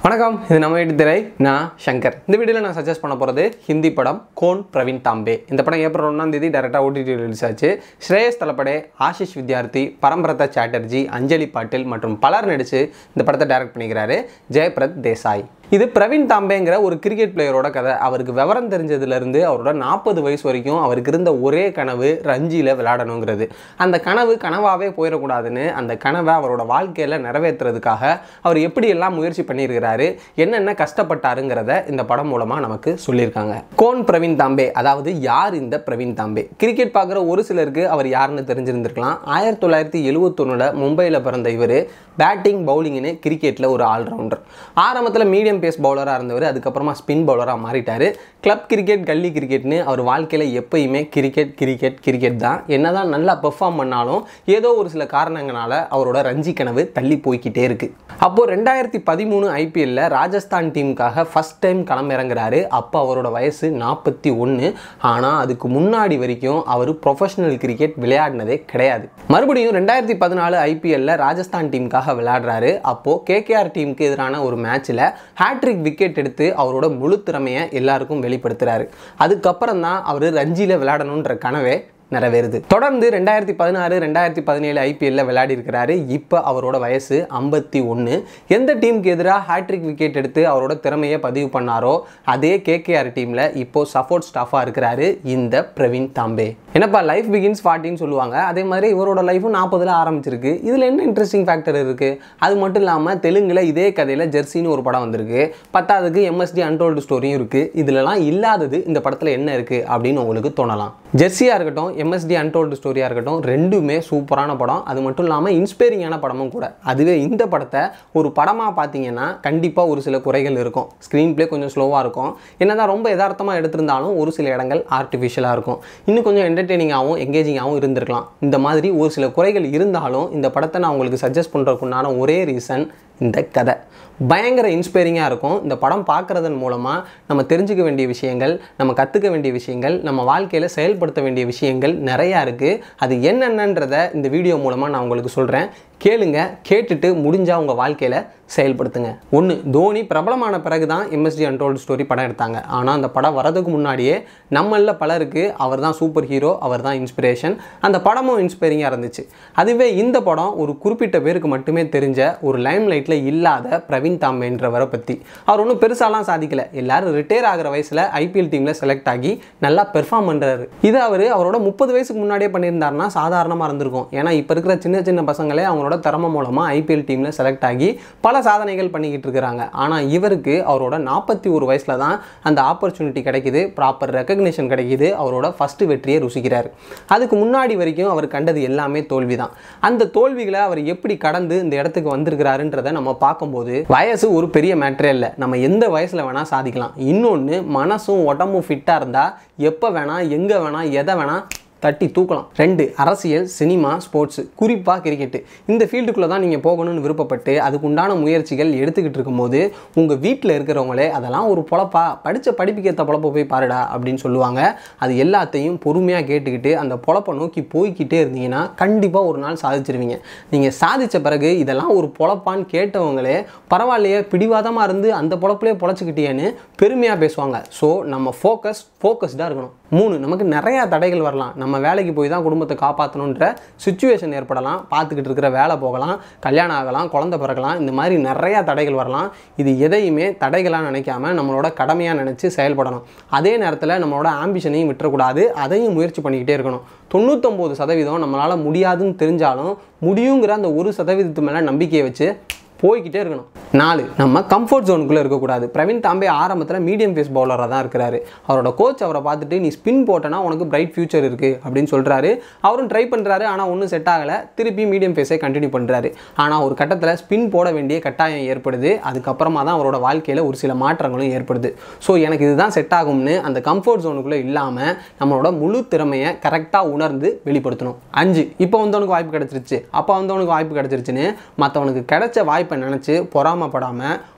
வணக்கம் இது நம்ம வீட்டு திரை நான் சங்கர் இந்த வீடியோவில் நான் சஜஸ்ட் பண்ண போகிறது ஹிந்தி படம் கோன் பிரவீன் தாம்பே இந்த படம் ஏப்ரல் ஒன்றாம் தேதி டேரெக்டாக ஓடிடி ரிலீஸ் ஆச்சு ஸ்ரேயஸ் தலப்படே ஆஷிஷ் வித்யார்த்தி பரம்பிரதா சாட்டர்ஜி அஞ்சலி பாட்டில் மற்றும் பலர் நடித்து இந்த படத்தை டைரக்ட் பண்ணிக்கிறாரு ஜெயபிரத் தேசாய் இது பிரவீன் தாம்பேங்கிற ஒரு கிரிக்கெட் பிளேயரோட கதை அவருக்கு விவரம் தெரிஞ்சதுலேருந்து அவரோட நாற்பது வயசு வரைக்கும் அவருக்கு இருந்த ஒரே கனவு ரஞ்சியில் விளையாடணுங்கிறது அந்த கனவு கனவாகவே போயிடக்கூடாதுன்னு அந்த கனவை அவரோட வாழ்க்கையில் நிறைவேற்றுறதுக்காக அவர் எப்படியெல்லாம் முயற்சி பண்ணியிருக்கிறாரு என்னென்ன கஷ்டப்பட்டாருங்கிறத இந்த படம் மூலமாக நமக்கு சொல்லியிருக்காங்க கோன் பிரவீன் தாம்பே அதாவது யார் இந்த பிரவீன் தாம்பே கிரிக்கெட் பார்க்குற ஒரு சிலருக்கு அவர் யாருன்னு தெரிஞ்சிருந்திருக்கலாம் ஆயிரத்தி தொள்ளாயிரத்தி எழுவத்தொன்னில் மும்பையில் பிறந்த இவர் பேட்டிங் பவுலிங்னு கிரிக்கெட்டில் ஒரு ஆல்ரவுண்டர் ஆரம்பத்தில் மீடியம் பேஸ் பவுலராக இருந்தவர் அதுக்கப்புறமா ஸ்பின் பவுலராக மாறிட்டார் கிளப் கிரிக்கெட் கல்லி கிரிக்கெட்னு அவர் வாழ்க்கையில் எப்பயுமே கிரிக்கெட் கிரிக்கெட் கிரிக்கெட் தான் என்னதான் நல்லா பெர்ஃபார்ம் பண்ணாலும் ஏதோ ஒரு சில காரணங்களால அவரோட ரஞ்சி கனவு தள்ளி போய்க்கிட்டே இருக்கு அப்போது ரெண்டாயிரத்தி பதிமூணு ஐபிஎல்ல ராஜஸ்தான் டீமுக்காக ஃபர்ஸ்ட் டைம் களமிறங்குறாரு அப்போ அவரோட வயசு நாற்பத்தி ஒன்று ஆனால் அதுக்கு முன்னாடி வரைக்கும் அவர் ப்ரொஃபஷனல் கிரிக்கெட் விளையாடினதே கிடையாது மறுபடியும் ரெண்டாயிரத்தி பதினாலு ஐபிஎல்ல ராஜஸ்தான் டீமுக்காக விளையாடுறாரு அப்போது கேகேஆர் டீமுக்கு எதிரான ஒரு மேட்ச்சில் ஹேட்ரிக் விக்கெட் எடுத்து அவரோட முழு திறமையை எல்லாருக்கும் வெளிப்படுத்துறாரு அதுக்கப்புறம் தான் அவர் ரஞ்சியில் விளையாடணுன்ற கனவே நிறைவேறுது தொடர்ந்து ரெண்டாயிரத்தி பதினாறு ரெண்டாயிரத்தி பதினேழு ஐபிஎல்ல விளையாடி இருக்கிறாரு இப்போ அவரோட வயசு ஐம்பத்தி ஒன்று எந்த டீமுக்கு எதிராக ஹேட்ரிக் விக்கெட் எடுத்து அவரோட திறமையை பதிவு பண்ணாரோ அதே கேகேஆர் டீமில் இப்போ சப்போர்ட் ஸ்டாஃபாக இருக்கிறாரு இந்த பிரவீன் தாம்பே என்னப்பா லைஃப் பிகின்ஸ் ஃபார்ட்டின்னு சொல்லுவாங்க அதே மாதிரி இவரோட லைஃபும் நாற்பதுல ஆரம்பிச்சிருக்கு இதில் என்ன இன்ட்ரெஸ்டிங் ஃபேக்டர் இருக்குது அது மட்டும் இல்லாமல் தெலுங்கில் இதே கதையில் ஜெர்சின்னு ஒரு படம் வந்திருக்கு பத்தாவதுக்கு எம்எஸ்டி அன்டோல்டு ஸ்டோரியும் இருக்குது இதுலலாம் இல்லாதது இந்த படத்தில் என்ன இருக்குது அப்படின்னு உங்களுக்கு தோணலாம் ஜெர்சியாக இருக்கட்டும் எம்எஸ்டி அன்டோல்டு ஸ்டோரியாக இருக்கட்டும் ரெண்டுமே சூப்பரான படம் அது மட்டும் இல்லாமல் இன்ஸ்பைரிங்கான படமும் கூட அதுவே இந்த படத்தை ஒரு படமாக பார்த்தீங்கன்னா கண்டிப்பாக ஒரு சில குறைகள் இருக்கும் ஸ்க்ரீன் ப்ளே கொஞ்சம் ஸ்லோவாக இருக்கும் என்னதான் ரொம்ப யதார்த்தமாக எடுத்திருந்தாலும் ஒரு சில இடங்கள் ஆர்டிஃபிஷியலாக இருக்கும் இன்னும் கொஞ்சம் என்டர்டெய்னிங்காகவும் எங்கேஜிங்காகவும் இருந்திருக்கலாம் இந்த மாதிரி ஒரு சில குறைகள் இருந்தாலும் இந்த படத்தை நான் உங்களுக்கு சஜஸ்ட் பண்ணுறதுக்குண்டான ஒரே ரீசன் இந்த கதை பயங்கர இன்ஸ்பைரிங்காக இருக்கும் இந்த படம் பார்க்குறதன் மூலமாக நம்ம தெரிஞ்சுக்க வேண்டிய விஷயங்கள் நம்ம கற்றுக்க வேண்டிய விஷயங்கள் நம்ம வாழ்க்கையில் செயல்படுத்த வேண்டிய விஷயங்கள் நிறையா இருக்குது அது என்னென்னன்றதை இந்த வீடியோ மூலமாக நான் உங்களுக்கு சொல்கிறேன் கேளுங்க கேட்டுட்டு முடிஞ்சால் உங்கள் வாழ்க்கையில் செயல்படுத்துங்க ஒன்று தோனி பிரபலமான பிறகு தான் எம்எஸ்டி அன்டோல்டு ஸ்டோரி படம் எடுத்தாங்க ஆனால் அந்த படம் வரதுக்கு முன்னாடியே நம்மளில் பலருக்கு அவர் தான் சூப்பர் ஹீரோ அவர் தான் இன்ஸ்பிரேஷன் அந்த படமும் இன்ஸ்பைரிங்காக இருந்துச்சு அதுவே இந்த படம் ஒரு குறிப்பிட்ட பேருக்கு மட்டுமே தெரிஞ்ச ஒரு லைம் லைட்டில் இல்லாத பிரவீன் தாம்பேன்றவரை பற்றி அவர் ஒன்றும் பெருசாலாம் சாதிக்கலை எல்லாரும் ரிட்டையர் ஆகிற வயசில் ஐபிஎல் டீமில் செலக்ட் ஆகி நல்லா பெர்ஃபார்ம் பண்ணுறாரு இது அவர் அவரோட முப்பது வயசுக்கு முன்னாடியே பண்ணியிருந்தாருன்னா சாதாரணமாக இருந்திருக்கும் ஏன்னா இப்போ இருக்கிற சின்ன சின்ன பசங்களே அவங்களோட திறமை மூலமாக ஐபிஎல் டீமில் செலக்ட் ஆகி பல சாதனைகள் பண்ணிக்கிட்டு இருக்கிறாங்க ஆனால் இவருக்கு அவரோட நாற்பத்தி ஒரு வயசில் தான் அந்த ஆப்பர்ச்சுனிட்டி கிடைக்குது ப்ராப்பர் ரெக்கக்னிஷன் கிடைக்குது அவரோட ஃபஸ்ட்டு வெற்றியை ருசிக்கிறார் அதுக்கு முன்னாடி வரைக்கும் அவர் கண்டது எல்லாமே தோல்வி தான் அந்த தோல்விகளை அவர் எப்படி கடந்து இந்த இடத்துக்கு வந்திருக்கிறாருன்றதை நம்ம பார்க்கும்போது வயசு ஒரு பெரிய மேட்டரே இல்லை நம்ம எந்த வயசில் வேணால் சாதிக்கலாம் இன்னொன்று மனசும் உடம்பும் ஃபிட்டாக இருந்தால் எப்போ வேணால் எங்கே வேணால் எதை வேணால் தட்டி தூக்கலாம் ரெண்டு அரசியல் சினிமா ஸ்போர்ட்ஸு குறிப்பாக கிரிக்கெட்டு இந்த ஃபீல்டுக்குள்ளே தான் நீங்கள் போகணும்னு விருப்பப்பட்டு அதுக்கு உண்டான முயற்சிகள் எடுத்துக்கிட்டு இருக்கும்போது உங்கள் வீட்டில் இருக்கிறவங்களே அதெல்லாம் ஒரு பொழப்பா படித்த படிப்புக்கு ஏற்ற பொழப்பை போய் பாருடா அப்படின்னு சொல்லுவாங்க அது எல்லாத்தையும் பொறுமையாக கேட்டுக்கிட்டு அந்த பொழப்பை நோக்கி போய்கிட்டே இருந்தீங்கன்னா கண்டிப்பாக ஒரு நாள் சாதிச்சிருவீங்க நீங்கள் சாதித்த பிறகு இதெல்லாம் ஒரு பொழப்பான்னு கேட்டவங்களே பரவாயில்லையே பிடிவாதமாக இருந்து அந்த பொழப்புலேயே பொழைச்சிக்கிட்டேன்னு பெருமையாக பேசுவாங்க ஸோ நம்ம ஃபோக்கஸ் ஃபோக்கஸ்டாக இருக்கணும் மூணு நமக்கு நிறையா தடைகள் வரலாம் நம்ம வேலைக்கு போய் தான் குடும்பத்தை காப்பாற்றணுன்ற சுச்சுவேஷன் ஏற்படலாம் பார்த்துக்கிட்டு இருக்கிற வேலை போகலாம் கல்யாணம் ஆகலாம் குழந்தை பிறக்கலாம் இந்த மாதிரி நிறையா தடைகள் வரலாம் இது எதையுமே தடைகளாக நினைக்காம நம்மளோட கடமையாக நினச்சி செயல்படணும் அதே நேரத்தில் நம்மளோட ஆம்பிஷனையும் விட்டுறக்கூடாது அதையும் முயற்சி பண்ணிக்கிட்டே இருக்கணும் தொண்ணூத்தொம்பது சதவீதம் நம்மளால் முடியாதுன்னு தெரிஞ்சாலும் முடியுங்கிற அந்த ஒரு சதவீதத்து மேலே நம்பிக்கையை வச்சு போய்கிட்டே இருக்கணும் நாலு நம்ம கம்ஃபர்ட் ஜோனுக்குள்ளே இருக்கக்கூடாது பிரவீன் தாம்பே ஆரம்பத்தில் மீடியம் பேஸ் பவுலராக தான் இருக்கிறாரு அவரோட கோச் அவரை பார்த்துட்டு நீ ஸ்பின் போட்டனா உனக்கு பிரைட் ஃபியூச்சர் இருக்குது அப்படின்னு சொல்கிறாரு அவரும் ட்ரை பண்ணுறாரு ஆனால் ஒன்றும் செட் ஆகலை திருப்பி மீடியம் பேஸை கண்டினியூ பண்ணுறாரு ஆனால் ஒரு கட்டத்தில் ஸ்பின் போட வேண்டிய கட்டாயம் ஏற்படுது அதுக்கப்புறமா தான் அவரோட வாழ்க்கையில் ஒரு சில மாற்றங்களும் ஏற்படுது ஸோ எனக்கு இதுதான் செட் ஆகும்னு அந்த கம்ஃபர்ட் ஜோனுக்குள்ளே இல்லாமல் நம்மளோட முழு திறமையை கரெக்டாக உணர்ந்து வெளிப்படுத்தணும் அஞ்சு இப்போ வந்தவனுக்கு வாய்ப்பு கிடச்சிருச்சு அப்போ வந்தவனுக்கு வாய்ப்பு கிடச்சிருச்சுன்னு மற்றவனுக்கு கிடைச்ச வாய்ப்பை நினச்சி பொறாமப்படாமல்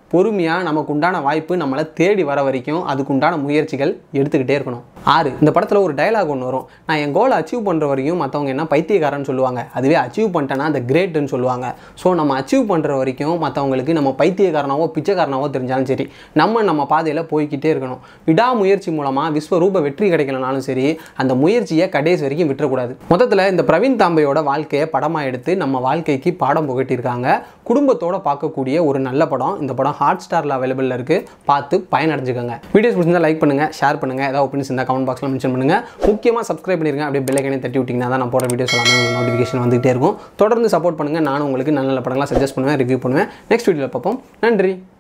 பொறுமையாக நமக்கு உண்டான வாய்ப்பு நம்மளை தேடி வர வரைக்கும் அதுக்கு உண்டான முயற்சிகள் எடுத்துக்கிட்டே இருக்கணும் ஆறு இந்த படத்தில் ஒரு டயலாக் ஒன்று வரும் நான் என் கோலை அச்சீவ் பண்ணுற வரைக்கும் மற்றவங்க என்ன பைத்தியக்காரன்னு சொல்லுவாங்க அதுவே அச்சீவ் பண்ணிட்டேன்னா அந்த கிரேட்டுன்னு சொல்லுவாங்க ஸோ நம்ம அச்சீவ் பண்ணுற வரைக்கும் மற்றவங்களுக்கு நம்ம பைத்தியக்காரனாவோ பிச்சைக்காரனாவோ தெரிஞ்சாலும் சரி நம்ம நம்ம பாதையில் போய்க்கிட்டே இருக்கணும் விடாமுயற்சி மூலமாக விஸ்வரூப வெற்றி கிடைக்கலனாலும் சரி அந்த முயற்சியை கடைசி வரைக்கும் விட்டுறக்கூடாது மொத்தத்தில் இந்த பிரவீன் தாம்பையோட வாழ்க்கையை படமாக எடுத்து நம்ம வாழ்க்கைக்கு பாடம் புகட்டியிருக்காங்க குடும்பத்தோட பார்க்கக்கூடிய ஒரு நல்ல படம் இந்த படம் ஹாட் ஸ்டாரில் அவைலபிளில் இருக்குது பார்த்து பயனடைஞ்சுக்கோங்க வீடியோஸ் பிடிச்சிருந்தா லைக் பண்ணுங்கள் ஷேர் பண்ணுங்கள் ஏதாவது ஒப்பீனியன்ஸ் இருந்தால் கமெண்ட் பாக்ஸில் மென்ஷன் பண்ணுங்கள் முக்கியமாக சப்ஸ்கிரைப் பண்ணிருங்க அப்படியே பெல்லைக்கனே தட்டி விட்டிங்கன்னா தான் நான் போகிற வீடியோஸ் எல்லாமே உங்களுக்கு நோட்டிஃபிகேஷன் வந்துகிட்டே இருக்கும் தொடர்ந்து சப்போர்ட் பண்ணுங்கள் நானும் உங்களுக்கு நல்ல நல்ல படங்களாக சஜஸ்ட் பண்ணுவேன் ரிவ்யூ பண்ணுவேன் நெக்ஸ்ட் வீடியோவில் பார்ப்போம் நன்றி